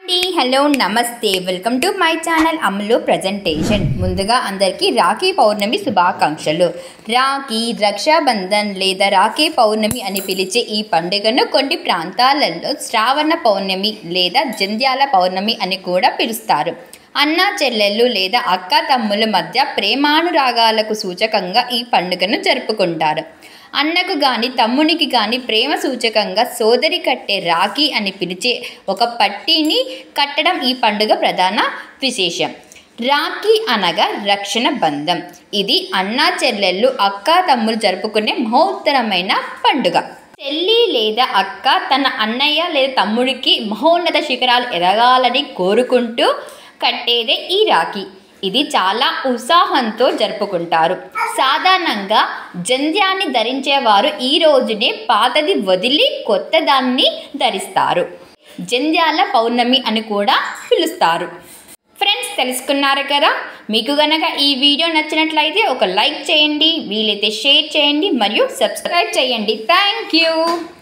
అండి హలో నమస్తే welcome to my channel Ammulu presentation ముందుగా అందరికీ రాఖీ పౌర్ణమి శుభాకాంక్షలు రాఖీ రక్షాబంధన్ లేదా రాఖీ పౌర్ణమి అని పిలిచే ఈ పండుగను కొన్ని ప్రాంతాలలో శ్రావణ పౌర్ణమి లేదా జంధ్యాల పౌర్ణమి అని కూడా పిలుస్తారు అన్న చెల్లెళ్ళు లేదా అక్క తమ్ముల మధ్య ప్రేమానురాగాలకు సూచకంగా ఈ పండుగను జరుపుకుంటారు అన్నకు గాని తమ్మునికి గాని ప్రేమ సూచకంగా సోదరి కట్టే రాఖీ అని పిలిచే ఒక పట్టీని కట్టడం ఈ పండుగ ప్రధాన విశేషం రాఖీ అనగా రక్షణ బంధం ఇది అన్నా చెల్లెళ్ళు అక్క తమ్ములు జరుపుకునే మహోత్తరమైన పండుగ చెల్లి లేదా అక్క తన అన్నయ్య లేదా తమ్ముడికి మహోన్నత శిఖరాలు ఎదగాలని కోరుకుంటూ కట్టేదే ఈ రాఖీ ఇది చాలా ఉత్సాహంతో జరుపుకుంటారు సాధారణంగా జంధ్యాన్ని ధరించేవారు ఈ రోజునే పాతది వదిలి కొత్త దాన్ని ధరిస్తారు జంధ్యాల పౌర్ణమి అని కూడా పిలుస్తారు ఫ్రెండ్స్ తెలుసుకున్నారు కదా మీకు గనక ఈ వీడియో నచ్చినట్లయితే ఒక లైక్ చేయండి వీలైతే షేర్ చేయండి మరియు సబ్స్క్రైబ్ చేయండి థ్యాంక్ యూ